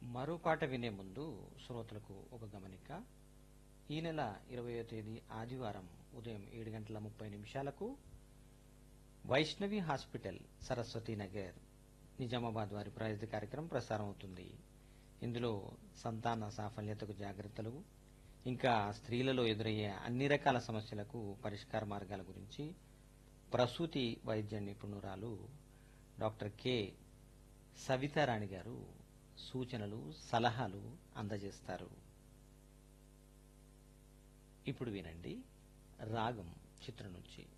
మరో పాట వినే ముందు శ్రోతలకు ఒక గమనిక ఈ నెల ఇరవయో తేదీ ఆదివారం ఉదయం ఏడు గంటల ముప్పై నిమిషాలకు వైష్ణవి హాస్పిటల్ సరస్వతి నగర్ నిజామాబాద్ వారి ప్రాయోజిత కార్యక్రమం ప్రసారం అవుతుంది ఇందులో సంతాన సాఫల్యతకు జాగ్రత్తలు ఇంకా స్త్రీలలో ఎదురయ్యే అన్ని రకాల సమస్యలకు పరిష్కార మార్గాల గురించి ప్రసూతి వైద్య నిపుణురాలు డాక్టర్ కె సవితారాణి గారు సూచనలు సలహాలు అందజేస్తారు ఇప్పుడు వినండి రాగం చిత్రం నుంచి